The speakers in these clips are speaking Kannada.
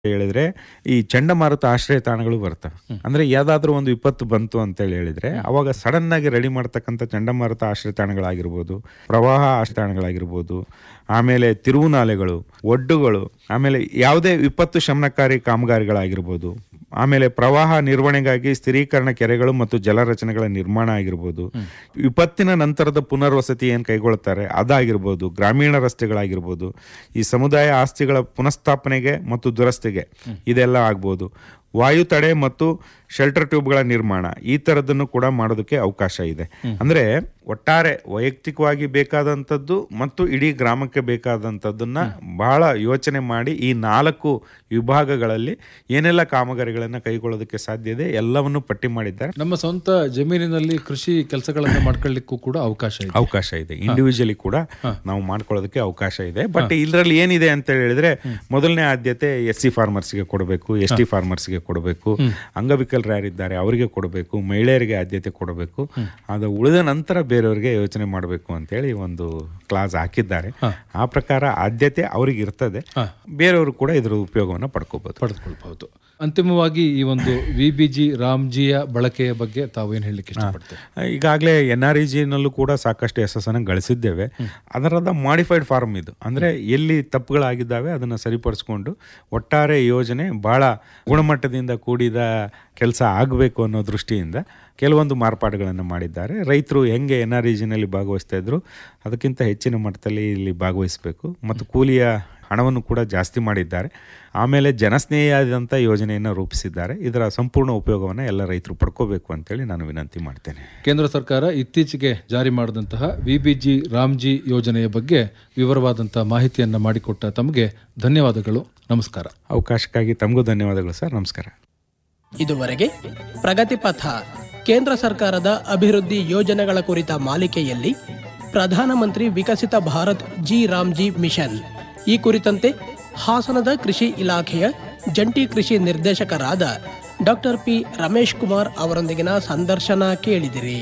ಹೇಳಿದ್ರೆ ಈ ಚಂಡಮಾರುತ ಆಶ್ರಯ ತಾಣಗಳು ಬರ್ತವೆ ಅಂದ್ರೆ ಯಾವ್ದಾದ್ರು ಒಂದು ವಿಪತ್ತು ಬಂತು ಅಂತೇಳಿ ಹೇಳಿದ್ರೆ ಅವಾಗ ಸಡನ್ ಆಗಿ ರೆಡಿ ಮಾಡ್ತಕ್ಕಂಥ ಚಂಡಮಾರುತ ಆಶ್ರಯ ತಾಣಗಳಾಗಿರ್ಬೋದು ಪ್ರವಾಹ ಆಶ್ರಯ ತಾಣಗಳಾಗಿರ್ಬೋದು ಆಮೇಲೆ ತಿರುವುನಾಲೆಗಳು ಒಡ್ಡುಗಳು ಆಮೇಲೆ ಯಾವುದೇ ವಿಪತ್ತು ಶಮನಕಾರಿ ಕಾಮಗಾರಿಗಳಾಗಿರ್ಬೋದು ಆಮೇಲೆ ಪ್ರವಾಹ ನಿರ್ವಹಣೆಗಾಗಿ ಸ್ಥಿರೀಕರಣ ಕೆರೆಗಳು ಮತ್ತು ಜಲರಚನೆಗಳ ನಿರ್ಮಾಣ ಆಗಿರ್ಬೋದು ವಿಪತ್ತಿನ ನಂತರದ ಪುನರ್ವಸತಿ ಏನು ಕೈಗೊಳ್ತಾರೆ ಅದಾಗಿರ್ಬೋದು ಗ್ರಾಮೀಣ ರಸ್ತೆಗಳಾಗಿರ್ಬೋದು ಈ ಸಮುದಾಯ ಆಸ್ತಿಗಳ ಪುನಃಸ್ಥಾಪನೆಗೆ ಮತ್ತು ದುರಸ್ತಿಗೆ ಇದೆಲ್ಲ ಆಗ್ಬೋದು ವಾಯು ತಡೆ ಮತ್ತು ಶೆಲ್ಟರ್ ಟ್ಯೂಬ್ಗಳ ನಿರ್ಮಾಣ ಈ ಥರದ್ದನ್ನು ಕೂಡ ಮಾಡೋದಕ್ಕೆ ಅವಕಾಶ ಇದೆ ಅಂದ್ರೆ ಒಟ್ಟಾರೆ ವೈಯಕ್ತಿಕವಾಗಿ ಬೇಕಾದಂಥದ್ದು ಮತ್ತು ಇಡೀ ಗ್ರಾಮಕ್ಕೆ ಬೇಕಾದಂಥದ್ದನ್ನ ಬಹಳ ಯೋಚನೆ ಮಾಡಿ ಈ ನಾಲ್ಕು ವಿಭಾಗಗಳಲ್ಲಿ ಏನೆಲ್ಲ ಕಾಮಗಾರಿಗಳನ್ನು ಕೈಗೊಳ್ಳೋದಕ್ಕೆ ಸಾಧ್ಯ ಇದೆ ಎಲ್ಲವನ್ನು ಪಟ್ಟಿ ಮಾಡಿದ್ದಾರೆ ನಮ್ಮ ಸ್ವಂತ ಜಮೀನಿನಲ್ಲಿ ಕೃಷಿ ಕೆಲಸಗಳನ್ನ ಮಾಡ್ಕೊಳ್ಳಿಕ್ಕೂ ಕೂಡ ಅವಕಾಶ ಇದೆ ಅವಕಾಶ ಇದೆ ಇಂಡಿವಿಜುವಲಿ ಕೂಡ ನಾವು ಮಾಡ್ಕೊಳ್ಳೋದಕ್ಕೆ ಅವಕಾಶ ಇದೆ ಬಟ್ ಇದರಲ್ಲಿ ಏನಿದೆ ಅಂತ ಹೇಳಿದ್ರೆ ಮೊದಲನೇ ಆದ್ಯತೆ ಎಸ್ ಸಿ ಫಾರ್ಮರ್ಸ್ಗೆ ಕೊಡಬೇಕು ಎಸ್ ಟಿ ಫಾರ್ಮರ್ಸ್ಗೆ ಕೊಡಬೇಕು ಅಂಗವಿಕಲರು ಯಾರಿದ್ದಾರೆ ಅವರಿಗೆ ಕೊಡಬೇಕು ಮಹಿಳೆಯರಿಗೆ ಆದ್ಯತೆ ಕೊಡಬೇಕು ಅದು ಉಳಿದ ನಂತರ ಬೇರೆಯವರಿಗೆ ಯೋಚನೆ ಮಾಡಬೇಕು ಅಂತೇಳಿ ಒಂದು ಕ್ಲಾಸ್ ಹಾಕಿದ್ದಾರೆ ಆ ಪ್ರಕಾರ ಆದ್ಯತೆ ಅವ್ರಿಗೆ ಇರ್ತದೆ ಬೇರೆಯವರು ಕೂಡ ಇದರ ಉಪಯೋಗವನ್ನು ಪಡ್ಕೋಬಹುದು ಪಡೆದುಕೊಳ್ಬಹುದು ಅಂತಿಮವಾಗಿ ಈ ಒಂದು ವಿ ಬಿ ಜಿ ರಾಮ್ಜಿಯ ಬಳಕೆಯ ಬಗ್ಗೆ ತಾವು ಏನು ಹೇಳಲಿಕ್ಕೆ ಇಷ್ಟಪಡ್ತೇವೆ ಈಗಾಗಲೇ ಎನ್ ಆರ್ ಇ ಜಿನಲ್ಲೂ ಕೂಡ ಸಾಕಷ್ಟು ಯಶಸ್ಸನ್ನು ಗಳಿಸಿದ್ದೇವೆ ಅದರದ ಮಾಡಿಫೈಡ್ ಫಾರ್ಮ್ ಇದು ಅಂದರೆ ಎಲ್ಲಿ ತಪ್ಪುಗಳಾಗಿದ್ದಾವೆ ಅದನ್ನು ಸರಿಪಡಿಸ್ಕೊಂಡು ಒಟ್ಟಾರೆ ಯೋಜನೆ ಬಹಳ ಗುಣಮಟ್ಟದಿಂದ ಕೂಡಿದ ಕೆಲಸ ಆಗಬೇಕು ಅನ್ನೋ ದೃಷ್ಟಿಯಿಂದ ಕೆಲವೊಂದು ಮಾರ್ಪಾಡುಗಳನ್ನು ಮಾಡಿದ್ದಾರೆ ರೈತರು ಹೆಂಗೆ ಎನ್ ಆರ್ ಇ ಜಿನಲ್ಲಿ ಭಾಗವಹಿಸ್ತಾ ಇದ್ರು ಅದಕ್ಕಿಂತ ಹೆಚ್ಚಿನ ಮಟ್ಟದಲ್ಲಿ ಇಲ್ಲಿ ಭಾಗವಹಿಸಬೇಕು ಮತ್ತು ಕೂಲಿಯ ಹಣವನ್ನು ಕೂಡ ಜಾಸ್ತಿ ಮಾಡಿದ್ದಾರೆ ಆಮೇಲೆ ಜನಸ್ನೇಹಿಯಾದಂಥ ಯೋಜನೆಯನ್ನು ರೂಪಿಸಿದ್ದಾರೆ ಇದರ ಸಂಪೂರ್ಣ ಉಪಯೋಗವನ್ನು ಎಲ್ಲ ರೈತರು ಪಡ್ಕೋಬೇಕು ಅಂತೇಳಿ ನಾನು ವಿನಂತಿ ಮಾಡ್ತೇನೆ ಕೇಂದ್ರ ಸರ್ಕಾರ ಇತ್ತೀಚೆಗೆ ಜಾರಿ ಮಾಡಿದಂತಹ ವಿ ಬಿ ಜಿ ರಾಮ್ಜಿ ಯೋಜನೆಯ ಬಗ್ಗೆ ವಿವರವಾದಂತಹ ಮಾಹಿತಿಯನ್ನ ಮಾಡಿಕೊಟ್ಟ ತಮಗೆ ಧನ್ಯವಾದಗಳು ನಮಸ್ಕಾರ ಅವಕಾಶಕ್ಕಾಗಿ ತಮಗೂ ಧನ್ಯವಾದಗಳು ಸರ್ ನಮಸ್ಕಾರ ಇದುವರೆಗೆ ಪ್ರಗತಿ ಪಥ ಕೇಂದ್ರ ಸರ್ಕಾರದ ಅಭಿವೃದ್ಧಿ ಯೋಜನೆಗಳ ಕುರಿತ ಮಾಲಿಕೆಯಲ್ಲಿ ಪ್ರಧಾನಮಂತ್ರಿ Viksit Bharat G RAM G mission ಈ ಕುರಿತಂತೆ ಹಾಸನದ ಕೃಷಿ ಇಲಾಖೆಯ ಜಂಟಿ ಕೃಷಿ ನಿರ್ದೇಶಕರಾದ ಡಾಕ್ಟರ್ ಪಿ ರಮೇಶ್ ಕುಮಾರ್ ಅವರೊಂದಿಗಿನ ಸಂದರ್ಶನ ಕೇಳಿದಿರಿ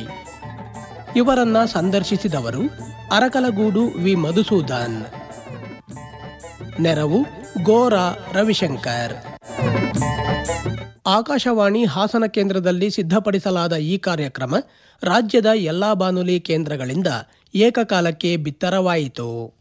ಇವರನ್ನ ಸಂದರ್ಶಿಸಿದವರು ಅರಕಲಗೂಡು ವಿ ಮಧುಸೂದನ್ ನೆರವು ಗೋರಾ ರವಿಶಂಕರ್ ಆಕಾಶವಾಣಿ ಹಾಸನ ಕೇಂದ್ರದಲ್ಲಿ ಸಿದ್ಧಪಡಿಸಲಾದ ಈ ಕಾರ್ಯಕ್ರಮ ರಾಜ್ಯದ ಎಲ್ಲಾ ಬಾನುಲಿ ಕೇಂದ್ರಗಳಿಂದ ಏಕಕಾಲಕ್ಕೆ ಬಿತ್ತರವಾಯಿತು